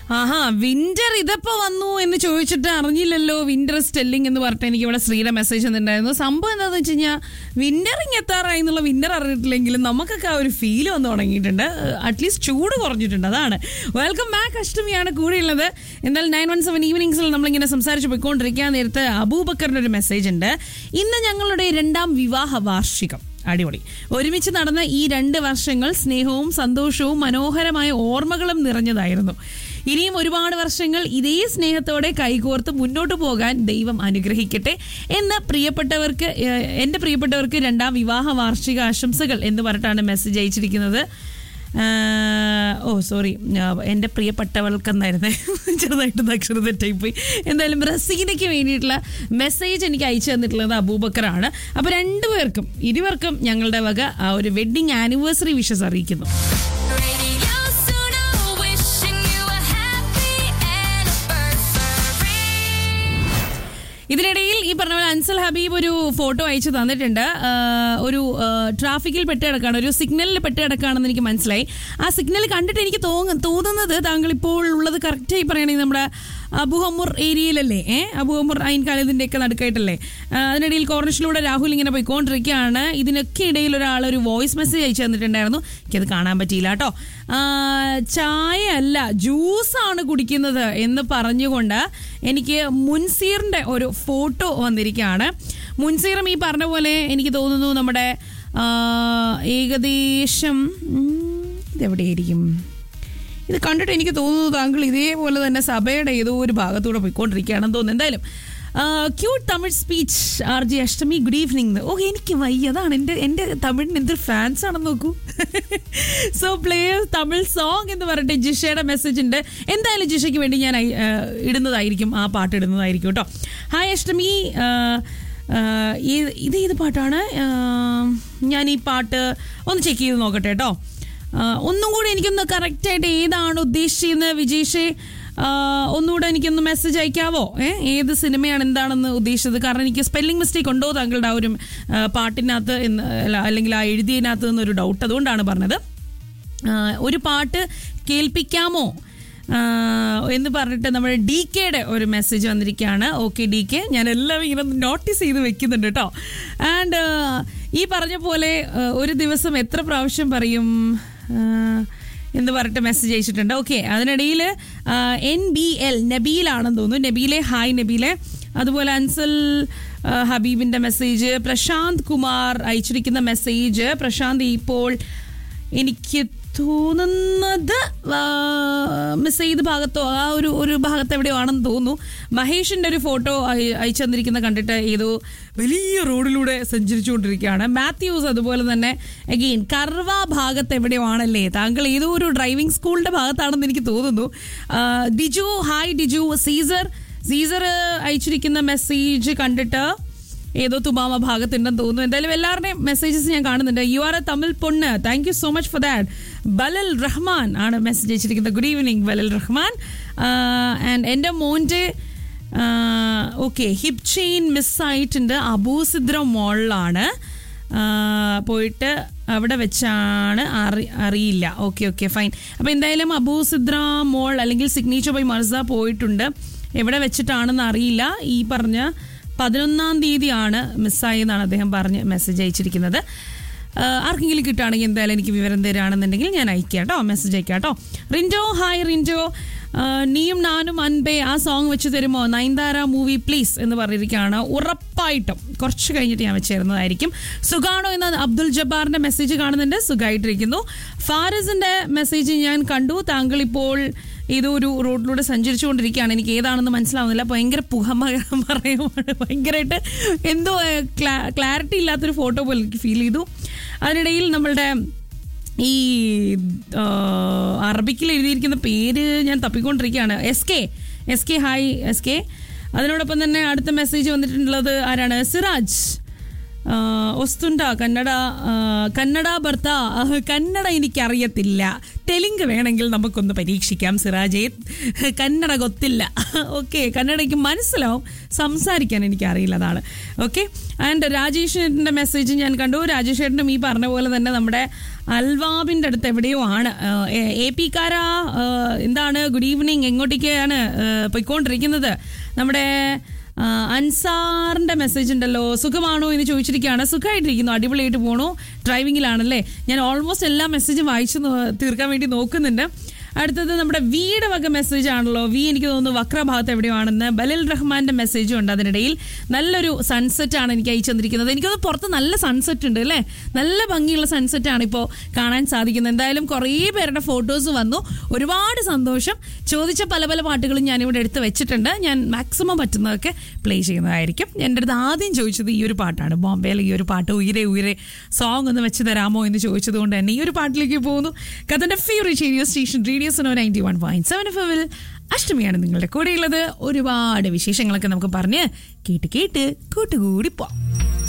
ആഹാ winter ഇതപ്പോ വന്നു എന്ന് ചോദിച്ചിട്ട് അറിഞ്ഞില്ലല്ലോ വിന്റർ സ്റ്റെല്ലിംഗ് എന്ന് പറഞ്ഞിട്ട് എനിക്ക് ഇവിടെ ശ്രീയുടെ മെസ്സേജ് വന്നിട്ടുണ്ടായിരുന്നു സംഭവം എന്താണെന്ന് വെച്ച് കഴിഞ്ഞാൽ വിന്ററിങ് എത്താറായി എന്നുള്ള വിന്റർ അറിഞ്ഞിട്ടില്ലെങ്കിലും നമുക്കൊക്കെ ആ ഒരു ഫീൽ വന്ന് തുടങ്ങിയിട്ടുണ്ട് അറ്റ്ലീസ്റ്റ് ചൂട് കുറഞ്ഞിട്ടുണ്ട് അതാണ് വെൽക്കം ബാക്ക് അഷ്ടമിയാണ് കൂടെയുള്ളത് എന്നാൽ നയൻ വൺ സെവൻ ഈവനിങ്സിൽ നമ്മളിങ്ങനെ സംസാരിച്ച് പോയിക്കൊണ്ടിരിക്കാൻ നേരത്ത് അബൂബക്കറിന്റെ ഒരു മെസ്സേജ് ഉണ്ട് ഇന്ന് ഞങ്ങളുടെ രണ്ടാം വിവാഹ വാർഷികം അടിപൊളി ഒരുമിച്ച് നടന്ന ഈ രണ്ട് വർഷങ്ങൾ സ്നേഹവും സന്തോഷവും മനോഹരമായ ഓർമ്മകളും നിറഞ്ഞതായിരുന്നു ഇനിയും ഒരുപാട് വർഷങ്ങൾ ഇതേ സ്നേഹത്തോടെ കൈകോർത്ത് മുന്നോട്ട് പോകാൻ ദൈവം അനുഗ്രഹിക്കട്ടെ എന്ന് പ്രിയപ്പെട്ടവർക്ക് ഏഹ്, എൻ്റെ പ്രിയപ്പെട്ടവർക്ക് രണ്ടാം വിവാഹ വാർഷിക ആശംസകൾ എന്ന് പറഞ്ഞിട്ടാണ് മെസ്സേജ് അയച്ചിരിക്കുന്നത് ആഹ്, ഓ സോറി എൻ്റെ പ്രിയപ്പെട്ടവൾക്കെന്നായിരുന്നേ ചെറുതായിട്ട് അക്ഷരം തെറ്റായിപ്പോയി എന്തായാലും റസീനയ്ക്ക് വേണ്ടിയിട്ടുള്ള മെസ്സേജ് എനിക്ക് അയച്ചു തന്നിട്ടുള്ളത് അബൂബക്കറാണ് അപ്പോൾ രണ്ടുപേർക്കും ഇരുവർക്കും ഞങ്ങളുടെ വക ആ ഒരു വെഡിങ് ആനിവേഴ്സറി വിഷസ് അറിയിക്കുന്നു Radio Suno, wishing you a happy anniversary. ഇതിനിടയിൽ ഈ പറഞ്ഞ പോലെ അൻസൽ ഹബീബ് ഒരു ഫോട്ടോ അയച്ചു തന്നിട്ടുണ്ട് ആ, ഒരു ആ, ട്രാഫിക്കിൽ പെട്ട് കിടക്കാണ് ഒരു സിഗ്നലിൽ പെട്ട് കിടക്കാണെന്ന് എനിക്ക് മനസ്സിലായി ആ സിഗ്നൽ കണ്ടിട്ട് എനിക്ക് തോന്നു തോന്നുന്നത് താങ്കൾ ഇപ്പോൾ ഉള്ളത് കറക്റ്റായി പറയുകയാണെങ്കിൽ നമ്മുടെ അബുഹമ്മൂർ ഏരിയയിലല്ലേ ഏ അബുഹമ്മൂർ അയിൻ കാലത്തിൻ്റെ ഒക്കെ നടുക്കായിട്ടല്ലേ ആ, അതിനിടയിൽ കോർണിഷിലൂടെ രാഹുൽ ഇങ്ങനെ പോയിക്കൊണ്ടിരിക്കുകയാണ് ഇതിനൊക്കെ ഇടയിൽ ഒരാൾ ഒരു വോയിസ് മെസ്സേജ് അയച്ചു തന്നിട്ടുണ്ടായിരുന്നു എനിക്കത് കാണാൻ പറ്റിയില്ല കേട്ടോ ആ, ചായ അല്ല ജ്യൂസാണ് കുടിക്കുന്നത് എന്ന് പറഞ്ഞുകൊണ്ട് എനിക്ക് മുൻസീറിന്റെ ഒരു ഫോട്ടോ വന്നിരിക്കുകയാണ് മുൻസീറും ഈ പറഞ്ഞ പോലെ എനിക്ക് തോന്നുന്നു നമ്മുടെ ആ, ഏകദേശം ഉം, ഇതെവിടെയായിരിക്കും ഇത് കണ്ടിട്ട് എനിക്ക് തോന്നുന്നു താങ്കൾ ഇതേപോലെ തന്നെ സഭയുടെ ഏതോ ഒരു ഭാഗത്തൂടെ പോയിക്കൊണ്ടിരിക്കുകയാണെന്ന് തോന്നുന്നു എന്തായാലും cute Tamil speech R G Ashtami good evening ഓ എനിക്ക് വയ്യ അതാണ് എൻ്റെ എൻ്റെ തമിഴിന് എന്തൊരു ഫാൻസ് ആണെന്ന് നോക്കൂ സോ പ്ലേ തമിഴ് സോങ് എന്ന് പറഞ്ഞിട്ട് ജിഷയുടെ മെസ്സേജ് ഉണ്ട് എന്തായാലും ജിഷയ്ക്ക് വേണ്ടി ഞാൻ അയ- ആ, ഇടുന്നതായിരിക്കും ആ പാട്ട് ഇടുന്നതായിരിക്കും കേട്ടോ ഹായ് അഷ്ടമി ആ, ആ, ഇത് ഇത് ഏത് പാട്ടാണ് ആ, ഞാൻ ഈ പാട്ട് ഒന്ന് ചെക്ക് ചെയ്ത് നോക്കട്ടെ കേട്ടോ ആ, ഒന്നും കൂടി എനിക്കൊന്ന് കറക്റ്റായിട്ട് ഏതാണ് ഉദ്ദേശിച്ചിരുന്നത് വിജേഷ് ആ, ഒന്നുകൂടെ എനിക്കൊന്ന് മെസ്സേജ് അയക്കാവോ ഏ ഏത് സിനിമയാണ് എന്താണെന്ന് ഉദ്ദേശിച്ചത് കാരണം എനിക്ക് സ്പെല്ലിംഗ് മിസ്റ്റേക്ക് ഉണ്ടോ താങ്കളുടെ ആ ഒരു ആ, പാട്ടിനകത്ത് എന്ന് അല്ല, അല്ലെങ്കിൽ ആ എഴുതിയതിനകത്ത് നിന്നൊരു ഡൗട്ട് അതുകൊണ്ടാണ് പറഞ്ഞത് ആ, ഒരു പാട്ട് കേൾപ്പിക്കാമോ ആ, എന്ന് പറഞ്ഞിട്ട് നമ്മുടെ ഡി കെയുടെ ഒരു മെസ്സേജ് വന്നിരിക്കുകയാണ് ഓക്കെ ഡി കെ ഞാൻ എല്ലാം ഇങ്ങനെ നോട്ടീസ് ചെയ്ത് വെക്കുന്നുണ്ട് കേട്ടോ ആൻഡ് ഈ പറഞ്ഞ പോലെ ആ, ഒരു ദിവസം എത്ര പ്രാവശ്യം പറയും ആ, എന്ന് പറഞ്ഞിട്ട് മെസ്സേജ് അയച്ചിട്ടുണ്ട് ഓക്കെ അതിനിടയിൽ എൻ ബി എൽ നബീലാണെന്ന് തോന്നുന്നു നബീലെ ഹായ് നബീലെ അതുപോലെ അൻസൽ ആ, ഹബീബിന്റെ മെസ്സേജ് പ്രശാന്ത് കുമാർ അയച്ചിരിക്കുന്ന മെസ്സേജ് പ്രശാന്ത് ഇപ്പോൾ എനിക്ക് തോന്നുന്നത് മിസ് ചെയ്ത ഭാഗത്തോ ആ ഒരു ഒരു ഭാഗത്ത് എവിടെയോ ആണെന്ന് തോന്നുന്നു മഹേഷിന്റെ ഒരു ഫോട്ടോ അയച്ചു തന്നിരിക്കുന്ന കണ്ടിട്ട് ഏതോ വലിയ റോഡിലൂടെ സഞ്ചരിച്ചുകൊണ്ടിരിക്കുകയാണ് മാത്യൂസ് അതുപോലെ തന്നെ അഗെയിൻ കർവ ഭാഗത്ത് എവിടെയോ ആണല്ലേ താങ്കൾ ഏതോ ഒരു ഡ്രൈവിംഗ് സ്കൂളിന്റെ ഭാഗത്താണെന്ന് എനിക്ക് തോന്നുന്നു ആ, Diju hi Diju Caesar Caesar അയച്ചിരിക്കുന്ന മെസ്സേജ് കണ്ടിട്ട് ഏതോ തുമാമ ഭാഗത്തുണ്ടെന്ന് തോന്നുന്നു എന്തായാലും എല്ലാവരുടെയും മെസ്സേജസ് ഞാൻ കാണുന്നുണ്ട് യു ആർ എ തമിഴ് പൊണ്ണ് thank you so much for that Bilal Rahman ആണ് മെസ്സേജ് അയച്ചിരിക്കുന്നത് good evening Bilal Rahman and എൻ്റെ മോൻ്റെ ഓക്കെ ഹിപ് ചെയിൻ മിസ്സായിട്ടുണ്ട് അബൂസിദ്ര മോളിലാണ് പോയിട്ട് അവിടെ വെച്ചാണ് അറി അറിയില്ല ഓക്കെ ഓക്കെ ഫൈൻ അപ്പോൾ എന്തായാലും അബൂസിദ്ര മോൾ അല്ലെങ്കിൽ സിഗ്നേച്ചർ ബൈ മർസ പോയിട്ടുണ്ട് എവിടെ വെച്ചിട്ടാണെന്ന് അറിയില്ല ഈ പറഞ്ഞ പതിനൊന്നാം തീയതിയാണ് മിസ്സായെന്നാണ് അദ്ദേഹം പറഞ്ഞ് മെസ്സേജ് അയച്ചിരിക്കുന്നത് ആ, ആർക്കെങ്കിലും കിട്ടുകയാണെങ്കിൽ എന്തായാലും എനിക്ക് വിവരം തരാണെന്നുണ്ടെങ്കിൽ ഞാൻ അയക്കാം കേട്ടോ മെസ്സേജ് അയക്കാം കേട്ടോ റിൻജോ ഹായ് റിൻജോ ആ, നീയും നാനും അൻപേ ആ സോങ് വെച്ച് തരുമോ നയൻതാര മൂവി പ്ലീസ് എന്ന് പറഞ്ഞിരിക്കുകയാണ് ഉറപ്പായിട്ടും കുറച്ച് കഴിഞ്ഞിട്ട് ഞാൻ വെച്ച് തരുന്നതായിരിക്കും സുഖാണോ എന്ന അബ്ദുൽ ജബ്ബാറിന്റെ മെസ്സേജ് കാണുന്നുണ്ട് സുഖമായിട്ടിരിക്കുന്നു ഫാരസിന്റെ മെസ്സേജ് ഞാൻ കണ്ടു താങ്കൾ ഇപ്പോൾ ഏതോ ഒരു റോഡിലൂടെ സഞ്ചരിച്ചുകൊണ്ടിരിക്കുകയാണ് എനിക്ക് ഏതാണെന്ന് മനസ്സിലാവുന്നില്ല ഭയങ്കര പുകമ പറയുമാണ് ഭയങ്കരമായിട്ട് എന്തോ ക്ലാരിറ്റി ഇല്ലാത്തൊരു ഫോട്ടോ പോലെ എനിക്ക് ഫീൽ ചെയ്തു അതിനിടയിൽ നമ്മളുടെ ഈ ആ, അറബിക്കിൽ എഴുതിയിരിക്കുന്ന പേര് ഞാൻ തപ്പിക്കൊണ്ടിരിക്കുകയാണ് S K S K hi S K അതിനോടൊപ്പം തന്നെ അടുത്ത മെസ്സേജ് വന്നിട്ടുള്ളത് ആരാണ് സിറാജ് ആ, ഒസ്തുണ്ട കന്നഡ ആ, കന്നഡ ഭർത്ത ആ, കന്നഡ എനിക്കറിയത്തില്ല തെലുങ്ക് വേണമെങ്കിൽ നമുക്കൊന്ന് പരീക്ഷിക്കാം സിറാജെ കന്നഡ ಗೊತ್ತಿಲ್ಲ ഓക്കെ കന്നഡയ്ക്ക് മനസ്സിലാവും സംസാരിക്കാൻ എനിക്ക് അറിയില്ല അതാണ് ഓക്കെ ആൻഡ് രാജേഷ് ഏട്ടൻ്റെ മെസ്സേജ് ഞാൻ കണ്ടു രാജേഷ് ഏട്ടനും ഈ പറഞ്ഞ പോലെ തന്നെ നമ്മുടെ അൽവാബിന്റെ അടുത്ത് എവിടെയോ ആണ് ഏഹ്, എ- എ പി കാരാ ഏഹ്, എന്താണ് ഗുഡ് ഈവനിങ് എങ്ങോട്ടേക്കാണ് ഏഹ്, പോയിക്കൊണ്ടിരിക്കുന്നത് നമ്മുടെ ആ, അൻസാറിന്റെ മെസ്സേജ് ഉണ്ടല്ലോ സുഖമാണോ എന്ന് ചോദിച്ചിരിക്കുകയാണ് സുഖമായിട്ടിരിക്കുന്നു അടിപൊളിയായിട്ട് പോണു ഡ്രൈവിംഗിലാണല്ലേ ഞാൻ ഓൾമോസ്റ്റ് എല്ലാ മെസ്സേജും വായിച്ചു നോ- തീർക്കാൻ വേണ്ടി നോക്കുന്നുണ്ട് അടുത്തത് നമ്മുടെ വീട് വക മെസ്സേജ് ആണല്ലോ വി എനിക്ക് തോന്നുന്നു വക്ര ഭാഗത്ത് എവിടെയോ ആണെന്ന് ബലിൽ റഹ്മാന്റെ മെസ്സേജും ഉണ്ട് അതിനിടയിൽ നല്ലൊരു സൺസെറ്റ് ആണ് എനിക്ക് അയച്ചു തന്നിരിക്കുന്നത് എനിക്കത് പുറത്ത് നല്ല സൺസെറ്റ് ഉണ്ട് അല്ലേ നല്ല ഭംഗിയുള്ള സൺസെറ്റ് ആണ് ഇപ്പോൾ കാണാൻ സാധിക്കുന്നത് എന്തായാലും കുറേ പേരുടെ ഫോട്ടോസ് വന്നു ഒരുപാട് സന്തോഷം ചോദിച്ച പല പല പാട്ടുകളും ഞാനിവിടെ എടുത്ത് വെച്ചിട്ടുണ്ട് ഞാൻ മാക്സിമം പറ്റുന്നതൊക്കെ പ്ലേ ചെയ്യുന്നതായിരിക്കും എൻ്റെ അടുത്ത് ആദ്യം ചോദിച്ചത് ഈ ഒരു പാട്ടാണ് ബോംബെയിലെ ഈ ഒരു പാട്ട് ഉയരെ ഉയരെ സോങ് ഒന്ന് വെച്ച് തരാമോ എന്ന് ചോദിച്ചത് കൊണ്ട് തന്നെ ഈ ഒരു പാട്ടിലേക്ക് പോകുന്നു കഥൻ്റെ favourite radio station radio Suno ninety one point seven എഫിൽ അഷ്ടമിയാണ് നിങ്ങളുടെ കൂടെയുള്ളത് ഒരുപാട് വിശേഷങ്ങളൊക്കെ നമുക്ക് പറഞ്ഞ് കേട്ട് കേട്ട് കൂട്ടുകൂടി പോവാം